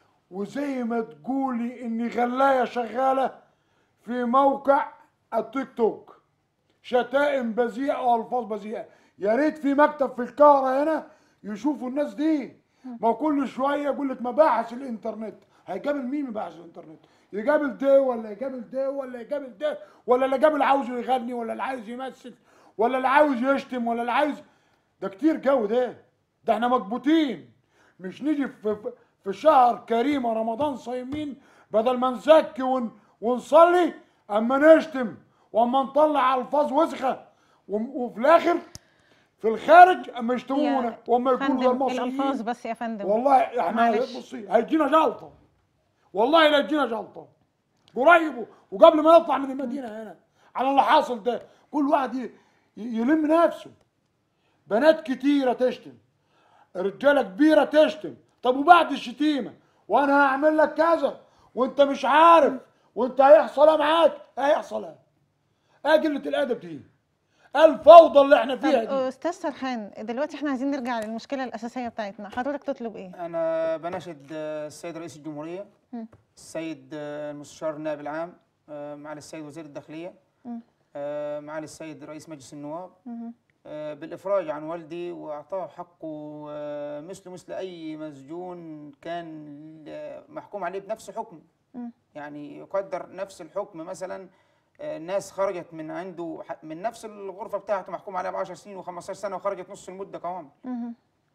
وزي ما تقولي ان غلايه شغاله في موقع التيك توك شتائم بذيئه والفاظ بذيئه يا ريت في مكتب في القاهره هنا يشوفوا الناس دي ما كل شويه يقول لك مباحث الانترنت هيقابل مين مباحث الانترنت يقابل ده ولا يقابل ده ولا يقابل ده ولا اللي قابل عاوز يغني ولا اللي عايز يمثل ولا اللي عاوز يشتم ولا اللي عايز ده كتير جو ده ده احنا مكبوتين مش نيجي في في شهر كريم رمضان صايمين بدل ما نزكي ون ونصلي اما نشتم واما نطلع الفاظ وسخه وم- وفي الاخر في الخارج اما يشتمونا يا واما يقولوا ده فندم الالفاظ المصريين بس يا فندم والله احنا معلش. بصي هيجينا جلطه والله لا يجينا جلطه قريب وقبل ما نطلع من المدينه هنا على اللي حاصل ده كل واحد ي- ي- يلم نفسه بنات كتيره تشتم رجاله كبيره تشتم طب وبعد الشتيمه وانا هعمل لك كذا وانت مش عارف وانت هيحصل ايه معاك هيحصل ايه ايه قله الادب دي الفوضى اللي احنا طب فيها دي استاذ سرحان دلوقتي احنا عايزين نرجع للمشكله الاساسيه بتاعتنا حضرتك تطلب ايه انا بناشد آه، السيد رئيس الجمهوريه مم. السيد آه، المستشار النائب العام آه، معالي السيد وزير الداخليه مم. آه، معالي السيد رئيس مجلس النواب مهم. آه، بالافراج عن والدي واعطاه حقه آه، مثله مثل اي مسجون كان آه، محكوم عليه بنفس حكم مم. يعني يقدر نفس الحكم مثلا آه، الناس خرجت من عنده ح- من نفس الغرفه بتاعته محكوم عليها ب 10 سنين و15 سنه وخرجت نص المده كمان مهم.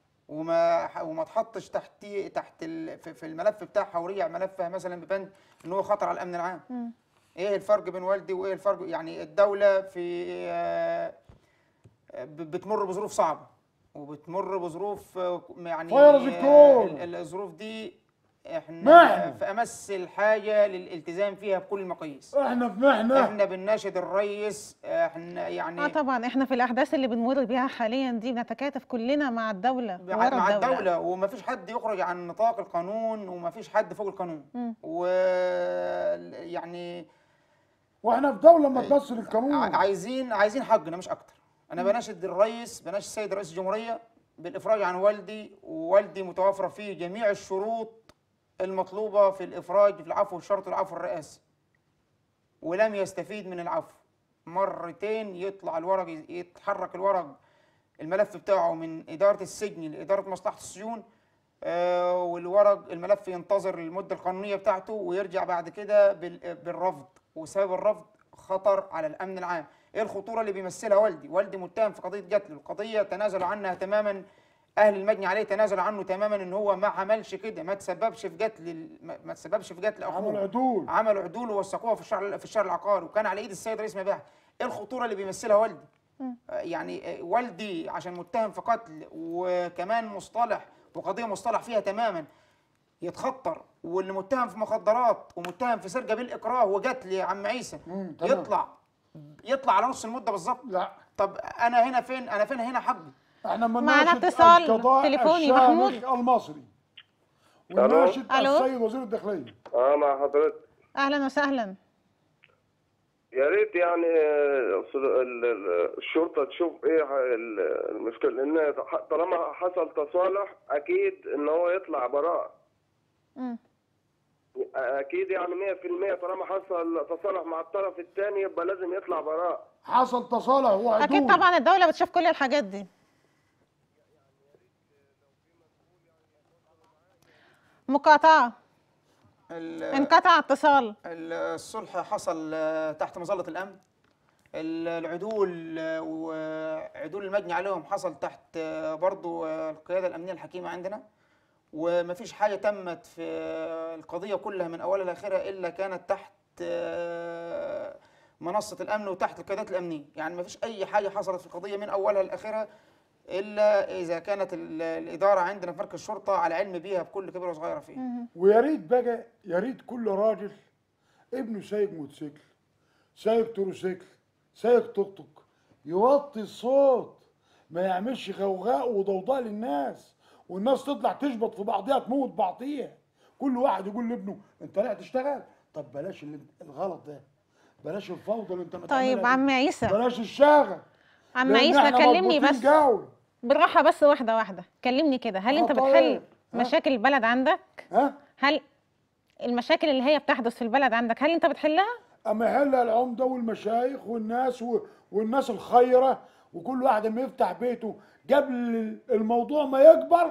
وما ح- وما تحطش تحت تحت ال- في في الملف بتاعها ورجع ملفها مثلا ببند ان هو خطر على الامن العام مم. ايه الفرق بين والدي وايه الفرق يعني الدوله في آه، ب- بتمر بظروف صعبه وبتمر بظروف آه، يعني فيروس آه، الكورونا. ال- الظروف دي احنا محنة. في امس الحاجه للالتزام فيها بكل المقاييس احنا في محنه احنا بنناشد الرئيس احنا يعني اه طبعا احنا في الاحداث اللي بنمر بيها حاليا دي بنتكاتف كلنا مع الدوله مع, ورا مع الدولة ومفيش حد يخرج عن نطاق القانون ومفيش حد فوق القانون مم. و يعني واحنا في دوله ما تمثل ع- القانون عايزين عايزين حقنا مش اكتر انا بناشد الرئيس بناشد السيد رئيس الجمهورية بالافراج عن والدي ووالدي متوفرة فيه جميع الشروط المطلوبة في الافراج في العفو والشرط العفو الرئاسي ولم يستفيد من العفو مرتين يطلع الورق يتحرك الورق الملف بتاعه من إدارة السجن لإدارة مصلحة السجون آه، والورق الملف ينتظر المدة القانونية بتاعته ويرجع بعد كده بال- بالرفض وسبب الرفض خطر على الأمن العام إيه الخطورة اللي بيمثلها والدي والدي متهم في قضية قتل القضية تنازلوا عنها تماما أهل المجني عليه تنازلوا عنه تماما إن هو ما عملش كده ما تسببش في قتل ال- ما ما تسببش في قتل أخوه عمل عدول عملوا عدول ووثقوها في الشهر في الشهر العقاري وكان على ايد السيد رئيس مباحث ايه الخطوره اللي بيمثلها والدي آه، يعني آه، والدي عشان متهم في قتل وكمان مصطلح وقضيه مصطلح فيها تماما يتخطر واللي متهم في مخدرات ومتهم في سرقه بالاكراه وقتل يا عم عيسى مم، تمام. يطلع يطلع على نص المده بالظبط لا طب انا هنا فين انا فين هنا حقي احنا معنا بنناشد اتصال القضاء تليفوني، الشامخ محمود. المصري ونناشد ألو؟ السيد وزير الداخليه اه مع حضرتك اهلا وسهلا يا ريت يعني آه، ال- ال- الشرطه تشوف ايه ح- ال- المشكله لان ح- طالما حصل تصالح اكيد ان هو يطلع براء مم. اكيد يعني 100% طالما حصل تصالح مع الطرف الثاني يبقى لازم يطلع براء حصل تصالح وعدول اكيد طبعا الدوله بتشوف كل الحاجات دي مقاطعه ال- انقطع اتصال الصلح حصل آه، تحت مظلة الأمن ال- العدول آه، وعدول المجني عليهم حصل تحت آه، برضو آه، القيادة الأمنية الحكيمة عندنا ومفيش حاجة تمت في آه، القضية كلها من أولها لآخرها إلا كانت تحت آه، منصة الأمن وتحت القيادات الأمنية يعني مفيش أي حاجة حصلت في القضية من أولها لآخرها إلا إذا كانت ال- الإدارة عندنا في مركز الشرطة على علم بيها بكل كبيرة وصغيرة فيها ويا ريت بقى يا ريت كل راجل ابنه سايق موتوسيكل سايق تروسيكل سايق توك توك يوطي الصوت ما يعملش غوغاء وضوضاء للناس والناس تطلع تشبط في بعضيها تموت بعضيها كل واحد يقول لابنه انت رايح تشتغل طب بلاش اللي الغلط ده بلاش الفوضى اللي انت طيب بتعملها دي. عم عيسى بلاش الشاغل عم لأن عيسى إحنا كلمني مربوطين بس جو. بالراحه بس واحده واحده كلمني كده هل آه انت طيب. بتحل ها؟ مشاكل البلد عندك ها هل المشاكل اللي هي بتحدث في البلد عندك هل انت بتحلها اما يحل العمده والمشايخ والناس و... والناس الخيره وكل واحد اما يفتح بيته قبل الموضوع ما يكبر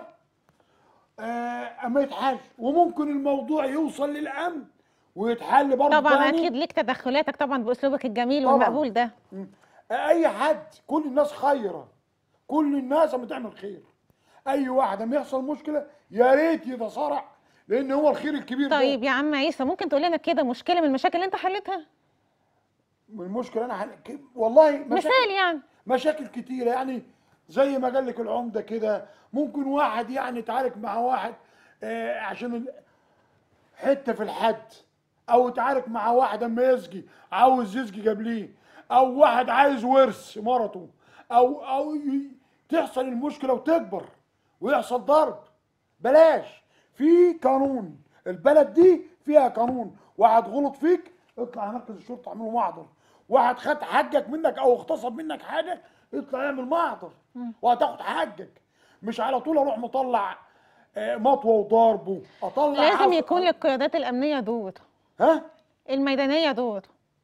آه، اما يتحل وممكن الموضوع يوصل للامن ويتحل برضه طبعا تاني. اكيد ليك تدخلاتك طبعا باسلوبك الجميل طبعاً. والمقبول ده مم. اي حد كل الناس خيره كل الناس اما تعمل خير اي واحد اما يحصل مشكله يا ريت يتصارع لان هو الخير الكبير ده. طيب يا عم عيسى ممكن تقول لنا كده مشكله من المشاكل اللي انت حلتها المشكله انا حل... ك- والله مشاكل مثال يعني مشاكل كتيره يعني زي ما قال لك العمده كده ممكن واحد يعني يتعارك مع واحد آه عشان ال- حته في الحد او يتعارك مع واحد اما يسقي عاوز يسقي قبليه او واحد عايز ورث مرته او او ي- تحصل المشكله وتكبر ويحصل ضرب بلاش في قانون البلد دي فيها قانون واحد غلط فيك اطلع مركز الشرطه اعمله محضر واحد خد حقك منك او اغتصب منك حاجه اطلع اعمل محضر وهتاخد حقك مش على طول اروح مطلع آه، مطوه وضربه اطلع لازم عفو- يكون للقيادات الامنيه دور ها الميدانيه دور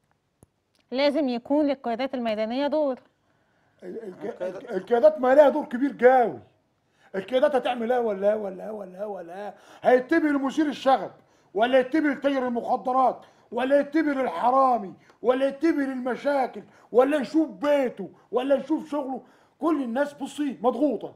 لازم يكون للقيادات الميدانيه دور ال- الك- الك- القيادات ما لها دور كبير قوي القيادات هتعمل ايه ولا ولا ولا ولا هيتبع لمثير الشغب ولا يتبع لتاجر المخدرات ولا يتبع للحرامي ولا يتبع للمشاكل ولا يشوف بيته ولا يشوف شغله كل الناس بصي مضغوطه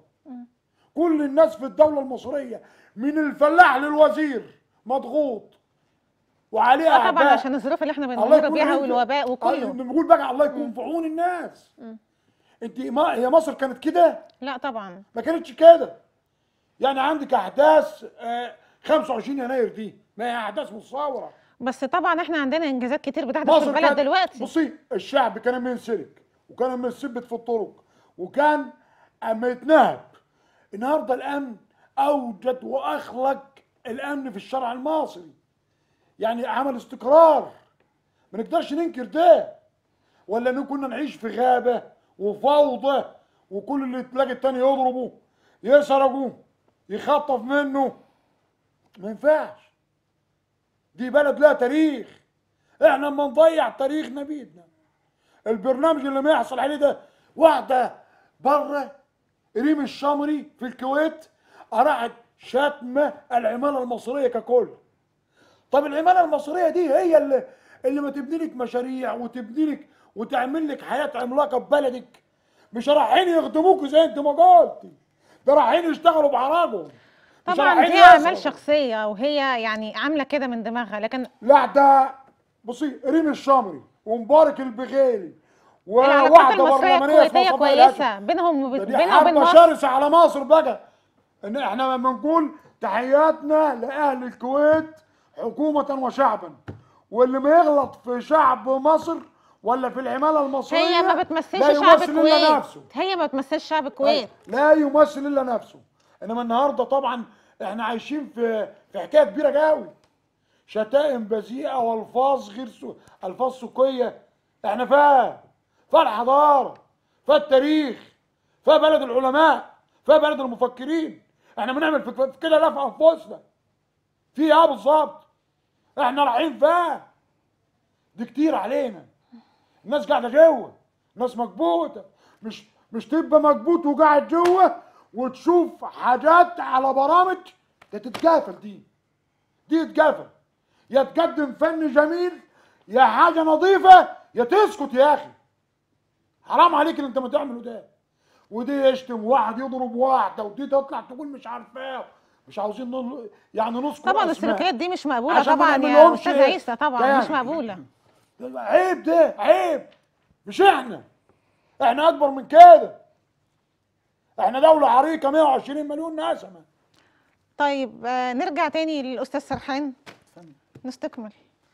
كل الناس في الدوله المصريه من الفلاح للوزير مضغوط وعليه اه طبعا أعباء. عشان الظروف اللي احنا الله بنمر يكون بيها عونك. والوباء آه، وكله بنقول بقى الله يكون في عون الناس انت ما هي مصر كانت كده لا طبعا ما كانتش كده يعني عندك احداث آه، 25 يناير دي ما هي احداث متصوره بس طبعا احنا عندنا انجازات كتير بتحدث في مصر البلد كانت دلوقتي بصي الشعب كان اما ينسرق وكان اما يثبت في الطرق وكان اما يتنهب النهارده الامن اوجد واخلق الامن في الشرع المصري يعني عمل استقرار ما نقدرش ننكر ده ولا ان كنا نعيش في غابه وفوضى وكل اللي تلاقي التاني يضربه يسرقه يخطف منه ما ينفعش دي بلد لها تاريخ احنا اما نضيع تاريخنا بايدنا البرنامج اللي ما يحصل عليه ده واحده بره ريم الشمري في الكويت راحت شتمه العماله المصريه ككل طب العماله المصريه دي هي اللي اللي ما تبني لك مشاريع وتبني لك وتعمل لك حياه عملاقه في بلدك مش رايحين يخدموك زي انت ما قلتي ده رايحين يشتغلوا بعراقهم مش طبعا رايحين دي اعمال يسرقوا. شخصيه وهي يعني عامله كده من دماغها لكن لا ده بصي ريم الشمري ومبارك البغيلي العلاقات وواحده المصريه برلمانيه الكويتيه اسمها صفاء الهاشم. كويسه بينهم وب- ده دي بينها وبين حرب مصر شرسه على مصر بقى ان احنا لما نقول تحياتنا لاهل الكويت حكومه وشعبا واللي ما يغلط في شعب مصر ولا في العماله المصريه هي ما لا بتمثلش شعب يمثل الا الكويت نفسه هي ما بتمثلش شعب الكويت لا يمثل الا نفسه انما النهارده طبعا احنا عايشين في في حكايه كبيره قوي شتائم بذيئه والفاظ غير سو... الفاظ سوقيه احنا فيها فيها الحضاره فيها التاريخ فيها بلد العلماء فيها بلد المفكرين احنا بنعمل في في كده لا في انفسنا في ايه بالظبط احنا رايحين فيها دي كتير علينا الناس قاعده جوه ناس مكبوته مش مش تبقى مكبوت وقاعد جوه وتشوف حاجات على برامج ده تتقافل دي دي تتقافل يا تقدم فن جميل يا حاجه نظيفه يا تسكت يا اخي حرام عليك اللي انت ما تعمله ده ودي يشتم واحد يضرب واحده ودي تطلع تقول مش عارفاه مش عاوزين نل... يعني نذكر طبعا أسماء. السلوكيات دي مش مقبوله عشان ما طبعا يا نعملهمش استاذ إيه؟ عيسى طبعا يعني. مش مقبوله عيب ده عيب مش احنا احنا اكبر من كده احنا دولة عريقة 120 مليون نسمة طيب آه، نرجع تاني للاستاذ سرحان نستكمل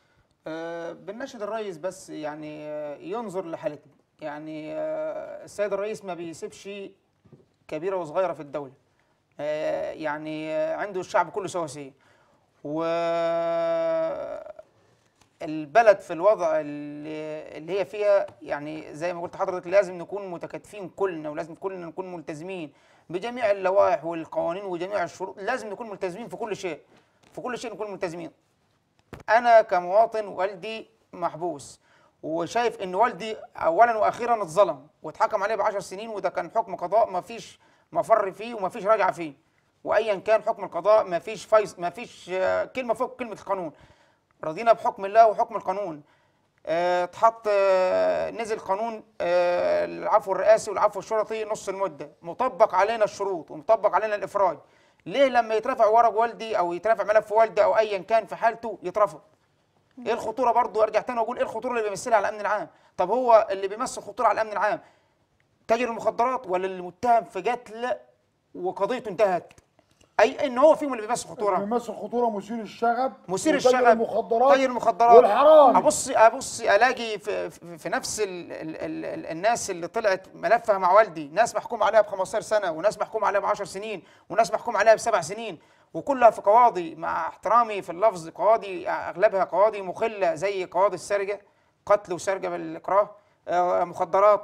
آه، بنناشد الرئيس بس يعني آه، ينظر لحالتنا يعني آه، السيد الرئيس ما بيسيبش كبيرة وصغيرة في الدولة آه، يعني آه، عنده الشعب كله سواسية و البلد في الوضع اللي اللي هي فيها يعني زي ما قلت لحضرتك لازم نكون متكاتفين كلنا ولازم كلنا نكون ملتزمين بجميع اللوائح والقوانين وجميع الشروط لازم نكون ملتزمين في كل شيء في كل شيء نكون ملتزمين انا كمواطن والدي محبوس وشايف ان والدي اولا واخيرا اتظلم واتحكم عليه ب 10 سنين وده كان حكم قضاء ما فيش مفر فيه وما فيش راجعه فيه وايا كان حكم القضاء ما فيش فيص ما فيش آه، كلمه فوق كلمه القانون رضينا بحكم الله وحكم القانون آه، اتحط آه، نزل قانون آه، العفو الرئاسي والعفو الشرطي نص المده مطبق علينا الشروط ومطبق علينا الافراج ليه لما يترفع ورق والدي او يترفع ملف والدي او ايا كان في حالته يترفض ايه الخطوره برضو ارجع تاني واقول ايه الخطوره اللي بيمثلها على الامن العام طب هو اللي بيمثل خطوره على الامن العام تاجر المخدرات ولا اللي متهم في قتل وقضيته انتهت اي ان هو فيهم اللي بيمثل خطوره بيمثل خطوره مثير الشغب مثير وتاجر الشغب المخدرات تاجر المخدرات والحرام ابص ابص الاقي في, في, في نفس ال ال ال ال الناس اللي طلعت ملفها مع والدي ناس محكوم عليها ب 15 سنه وناس محكوم عليها ب 10 سنين وناس محكوم عليها بسبع سنين وكلها في قواضي مع احترامي في اللفظ قواضي اغلبها قواضي مخله زي قواضي السرقه قتل وسرقه بالاكراه آه مخدرات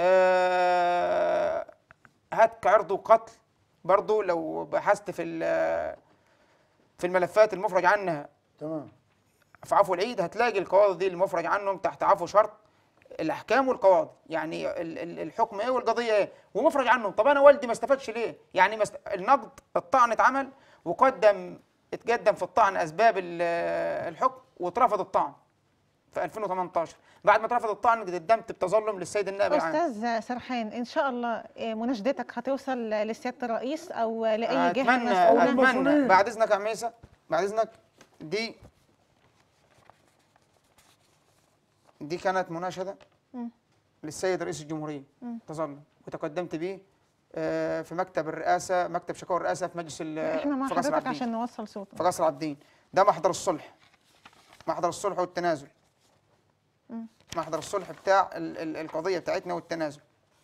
آه هتك عرض وقتل برضو لو بحثت في ال- في الملفات المفرج عنها تمام في عفو العيد هتلاقي القواضي دي المفرج عنهم تحت عفو شرط الاحكام والقواضي يعني ال- ال- الحكم ايه والقضيه ايه ومفرج عنهم طب انا والدي ما استفادش ليه يعني ما است... النقد الطعن اتعمل وقدم اتقدم في الطعن اسباب ال- الحكم واترفض الطعن في 2018 بعد ما اترفض الطعن قدمت بتظلم للسيد النائب العام استاذ سرحان ان شاء الله إيه، مناشدتك هتوصل لسياده الرئيس او لاي جهه اتمنى مسؤوله المسؤولين. اتمنى بعد اذنك يا عم عيسى بعد اذنك دي دي كانت مناشده مم. للسيد رئيس الجمهوريه تظلم وتقدمت بيه آه، في مكتب الرئاسه مكتب شكاوى الرئاسه في مجلس ال- احنا مع في قصر حضرتك العابدين. عشان نوصل صوته في قصر العابدين ده محضر الصلح محضر الصلح والتنازل محضر الصلح بتاع ال- ال- القضيه بتاعتنا والتنازل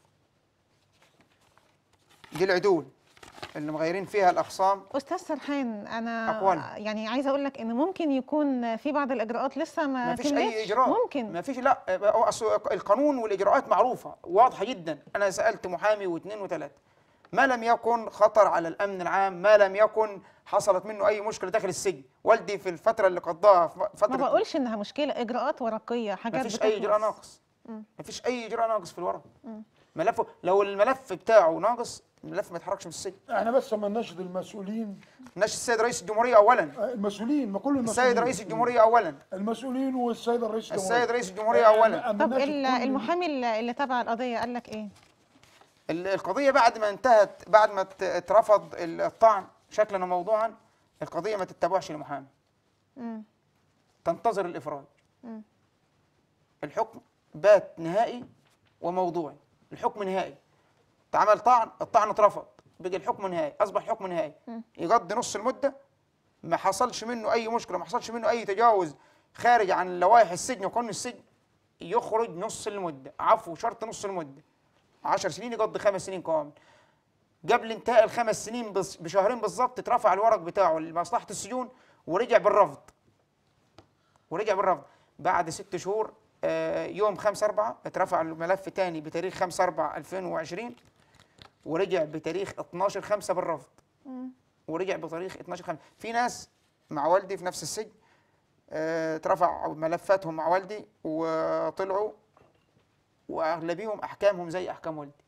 دي العدول اللي مغيرين فيها الاخصام استاذ سرحان انا أقوال. يعني عايزه اقول لك ان ممكن يكون في بعض الاجراءات لسه ما ما فيش تمتش. اي اجراء ممكن ما فيش لا هو أصل القانون والاجراءات معروفه واضحه جدا انا سالت محامي واثنين وثلاثه ما لم يكن خطر على الامن العام ما لم يكن حصلت منه اي مشكله داخل السجن والدي في الفتره اللي قضاها في ما فتره بقولش انها مشكله اجراءات ورقيه حاجات ما فيش اي اجراء بتخلص. ناقص ما فيش اي اجراء ناقص في الورق ملفه لو الملف بتاعه ناقص الملف ما يتحركش من السجن احنا بس ما نشد المسؤولين ناشد السيد رئيس الجمهوريه اولا آه، المسؤولين ما كل المسؤولين السيد رئيس الجمهوريه اولا المسؤولين والسيد الرئيس الجمهورية السيد رئيس الجمهوريه اولا أما طب نشد ال- كل- المحامي اللي اللي تبع القضيه قال لك ايه ال- القضية بعد ما انتهت بعد ما ات- اترفض ال- الطعن شكلا وموضوعا القضية ما تتبعش لمحامي مم. تنتظر الإفراج مم. الحكم بات نهائي وموضوعي الحكم نهائي اتعمل طعن الطعن اترفض بقى الحكم نهائي أصبح حكم نهائي يقضي نص المدة ما حصلش منه أي مشكلة ما حصلش منه أي تجاوز خارج عن لوائح السجن وقانون السجن يخرج نص المدة عفو شرط نص المدة 10 سنين يقضي خمس سنين كامل قبل انتهاء الخمس سنين بس- بشهرين بالظبط اترفع الورق بتاعه لمصلحة السجون ورجع بالرفض ورجع بالرفض بعد ست شهور آه، يوم 5 4 اترفع الملف تاني بتاريخ 5 4 2020 ورجع بتاريخ 12 5 بالرفض ورجع بتاريخ 12 5 في ناس مع والدي في نفس السجن آه، اترفع ملفاتهم مع والدي وطلعوا واغلبيهم احكامهم زي احكام والدي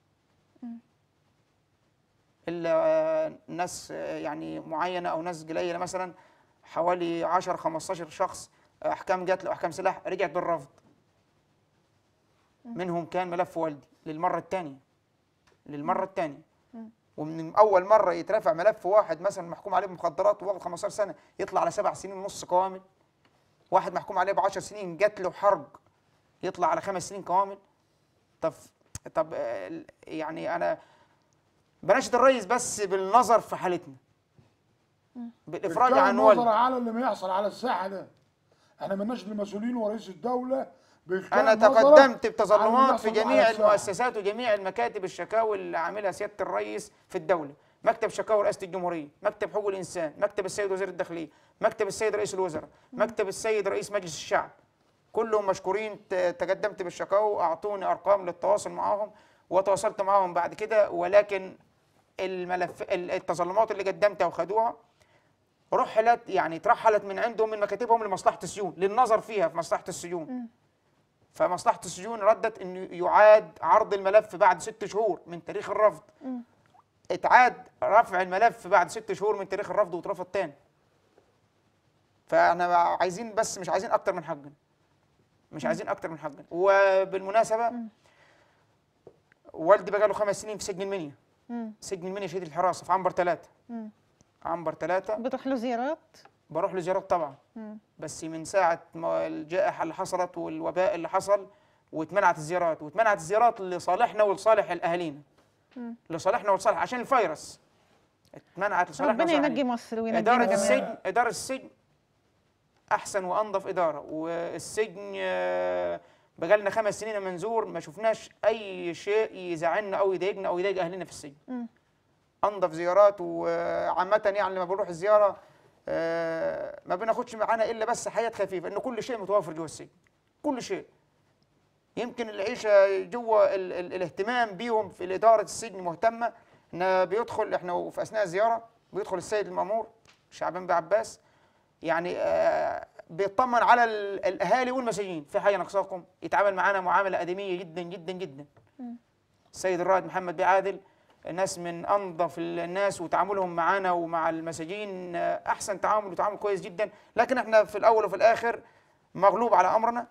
الا آه، ناس آه، يعني معينه او ناس قليله مثلا حوالي 10 15 شخص احكام قتل واحكام سلاح رجعت بالرفض منهم كان ملف والدي للمره الثانيه للمره الثانيه ومن اول مره يترفع ملف واحد مثلا محكوم عليه بمخدرات وواخد 15 سنه يطلع على سبع سنين ونص كوامل واحد محكوم عليه ب 10 سنين قتل وحرق يطلع على خمس سنين كوامل طب طب آه، يعني انا بناشد الرئيس بس بالنظر في حالتنا بالافراج كان عن نظر والدي على اللي بيحصل على الساحه ده احنا ما نشد المسؤولين ورئيس الدوله بإلقاء انا نظرة تقدمت على اللي بتظلمات في بيحصل على جميع الساحة. المؤسسات وجميع المكاتب الشكاوي اللي عاملها سياده الرئيس في الدوله مكتب شكاوى رئاسه الجمهوريه مكتب حقوق الانسان مكتب السيد وزير الداخليه مكتب السيد رئيس الوزراء مكتب السيد رئيس مجلس الشعب كلهم مشكورين ت- تقدمت بالشكاوى واعطوني ارقام للتواصل معهم وتواصلت معهم بعد كده ولكن الملف ال- التظلمات اللي قدمتها وخدوها رحلت يعني ترحلت من عندهم من مكاتبهم لمصلحه السجون للنظر فيها في مصلحه السجون فمصلحه السجون ردت انه يعاد عرض الملف بعد ست شهور من تاريخ الرفض اتعاد رفع الملف بعد ست شهور من تاريخ الرفض واترفض تاني فاحنا عايزين بس مش عايزين اكتر من حقنا مش عايزين اكتر من حقنا وبالمناسبه والدي بقى له خمس سنين في سجن المنيا مم. سجن المنيا شديد الحراسه في عنبر ثلاثه مم. عنبر ثلاثه بتروح له زيارات بروح له زيارات طبعا مم. بس من ساعه ما الجائحه اللي حصلت والوباء اللي حصل واتمنعت الزيارات واتمنعت الزيارات لصالحنا ولصالح الاهالينا مم. لصالحنا ولصالح عشان الفيروس اتمنعت لصالحنا ربنا ولصالح ينجي مصر وينجينا إدارة جميعا السجن إدارة السجن أحسن وأنظف إدارة والسجن آه، بقالنا خمس سنين منزور ما شفناش أي شيء يزعلنا أو يضايقنا أو يضايق أهلنا في السجن مم. أنظف زيارات وعامة يعني لما بنروح الزيارة آه، ما بناخدش معانا إلا بس حياة خفيفة إن كل شيء متوفر جوه السجن كل شيء يمكن العيشة جوه ال ال الاهتمام بيهم في إدارة السجن مهتمة إن بيدخل إحنا في أثناء الزيارة بيدخل السيد المأمور شعبان بن عباس يعني آه، بيطمن على ال- الأهالي والمساجين في حاجة ناقصاكم يتعامل معانا معاملة آدمية جدا جدا جدا السيد الرائد محمد بن عادل ناس من انظف الناس وتعاملهم معانا ومع المساجين آه، احسن تعامل وتعامل كويس جدا لكن احنا في الاول وفي الاخر مغلوب على امرنا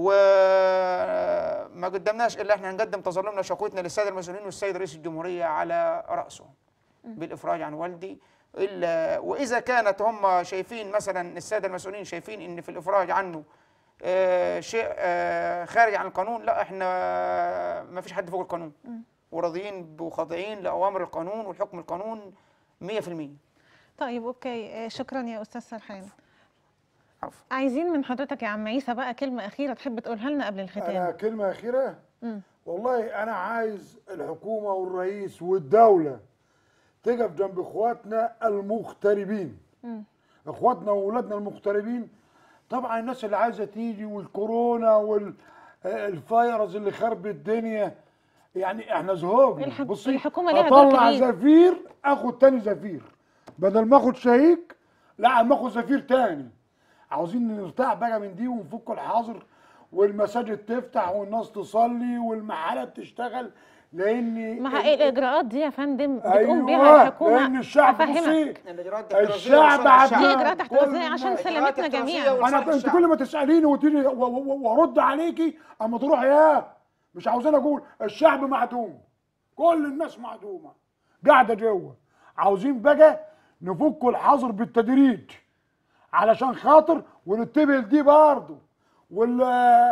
وما قدمناش الا احنا نقدم تظلمنا شكوتنا للساده المسؤولين والسيد رئيس الجمهوريه على راسهم بالافراج عن والدي الا واذا كانت هم شايفين مثلا الساده المسؤولين شايفين ان في الافراج عنه آه، شيء آه، خارج عن القانون لا احنا ما فيش حد فوق القانون وراضيين وخاضعين لاوامر القانون والحكم القانون 100% طيب اوكي آه، شكرا يا استاذ سرحان عفوا عايزين من حضرتك يا عم عيسى بقى كلمه اخيره تحب تقولها لنا قبل انا الختام كلمه اخيره مم. والله انا عايز الحكومه والرئيس والدوله تقف جنب اخواتنا المغتربين مم. اخواتنا واولادنا المغتربين طبعا الناس اللي عايزه تيجي والكورونا والفيروس اللي خرب الدنيا يعني احنا زهوجنا الح- بصي الحكومة ليها دور اطلع كبير. زفير اخد تاني زفير بدل ما اخد شهيق لا اما اخد زفير تاني عاوزين نرتاح بقى من دي ونفك الحظر والمساجد تفتح والناس تصلي والمحلات تشتغل لان مع ايه الاجراءات دي يا فندم بتقوم أيوة، بيها الحكومه لان الشعب أفهمك. بصي الاجراءات الشعب دي عبد اجراءات احترازيه كل عشان الناس. سلامتنا إجراءات احترازية جميعا و- انا لصالح انت الشعب. كل ما تساليني وتيجي و- و- وارد عليكي اما تروح يا مش عاوزين اقول الشعب معدوم كل الناس معدومه قاعده جوه عاوزين بقى نفك الحظر بالتدريج علشان خاطر ونتبه لدي برضه وال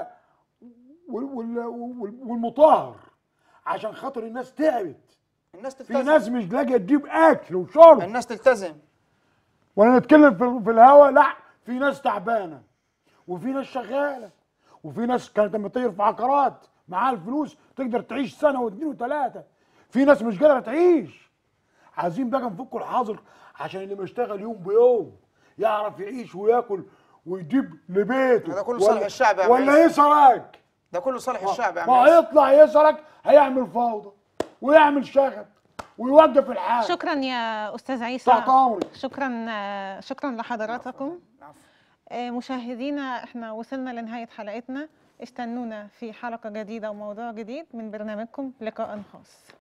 وال وال وال- والمطهر عشان خاطر الناس تعبت الناس في تلتزم ناس مش لاقيه تجيب اكل وشرب الناس تلتزم ولا نتكلم في, في الهوا لا في ناس تعبانه وفي ناس شغاله وفي ناس كانت لما تطير في عقارات معاها الفلوس تقدر تعيش سنه واثنين وثلاثه في ناس مش قادره تعيش عايزين بقى نفكوا الحظر عشان اللي بيشتغل يوم بيوم يعرف يعيش وياكل ويجيب لبيته هذا كله ولا- صالح الشعب يا عم ولا عيسى. يسرق ده كله صالح الشعب يا عم ما عيسى. هيطلع يسرق هيعمل فوضى ويعمل شغب ويوقف الحال شكرا يا استاذ عيسى تحت امرك شكرا آه، شكرا لحضراتكم عفوا. آه، مشاهدينا احنا وصلنا لنهايه حلقتنا استنونا في حلقه جديده وموضوع جديد من برنامجكم لقاء خاص